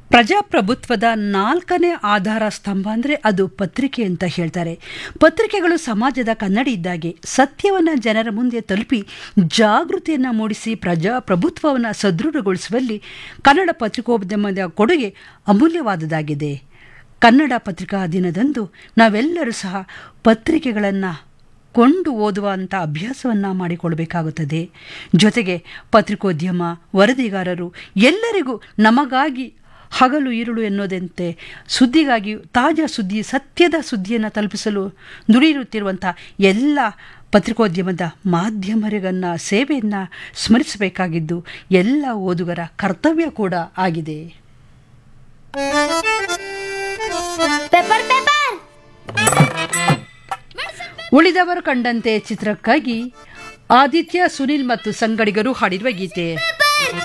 ಪ್ರಜಾಪ್ರಭುತ್ವದ ನಾಲ್ಕನೇ ಆಧಾರ ಸ್ತಂಭ ಅಂದರೆ ಅದು ಪತ್ರಿಕೆ ಅಂತ ಹೇಳ್ತಾರೆ ಪತ್ರಿಕೆಗಳು ಸಮಾಜದ ಕನ್ನಡಿ ಇದ್ದಾಗೆ ಸತ್ಯವನ್ನು ಜನರ ಮುಂದೆ ತಲುಪಿ ಜಾಗೃತಿಯನ್ನು ಮೂಡಿಸಿ ಪ್ರಜಾಪ್ರಭುತ್ವವನ್ನು ಸದೃಢಗೊಳಿಸುವಲ್ಲಿ ಕನ್ನಡ ಪತ್ರಿಕೋದ್ಯಮದ ಕೊಡುಗೆ ಅಮೂಲ್ಯವಾದುದಾಗಿದೆ ಕನ್ನಡ ಪತ್ರಿಕಾ ದಿನದಂದು ನಾವೆಲ್ಲರೂ ಸಹ ಪತ್ರಿಕೆಗಳನ್ನು ಕೊಂಡು ಓದುವಂಥ ಅಭ್ಯಾಸವನ್ನು ಮಾಡಿಕೊಳ್ಬೇಕಾಗುತ್ತದೆ ಜೊತೆಗೆ ಪತ್ರಿಕೋದ್ಯಮ ವರದಿಗಾರರು ಎಲ್ಲರಿಗೂ ನಮಗಾಗಿ ಹಗಲು ಇರುಳು ಎನ್ನುವುದಂತೆ ಸುದ್ದಿಗಾಗಿ ತಾಜಾ ಸುದ್ದಿ ಸತ್ಯದ ಸುದ್ದಿಯನ್ನು ತಲುಪಿಸಲು ದುಡಿಯುತ್ತಿರುವಂಥ ಎಲ್ಲ ಪತ್ರಿಕೋದ್ಯಮದ ಮಾಧ್ಯಮರಿಗನ್ನ ಸೇವೆಯನ್ನು ಸ್ಮರಿಸಬೇಕಾಗಿದ್ದು ಎಲ್ಲ ಓದುಗರ ಕರ್ತವ್ಯ ಕೂಡ ಆಗಿದೆ ಪೇಪರ್ ಪೇಪರ್ ಉಳಿದವರು ಕಂಡಂತೆ ಚಿತ್ರಕ್ಕಾಗಿ ಆದಿತ್ಯ ಸುನಿಲ್ ಮತ್ತು ಸಂಗಡಿಗರು ಹಾಡಿರುವ ಗೀತೆ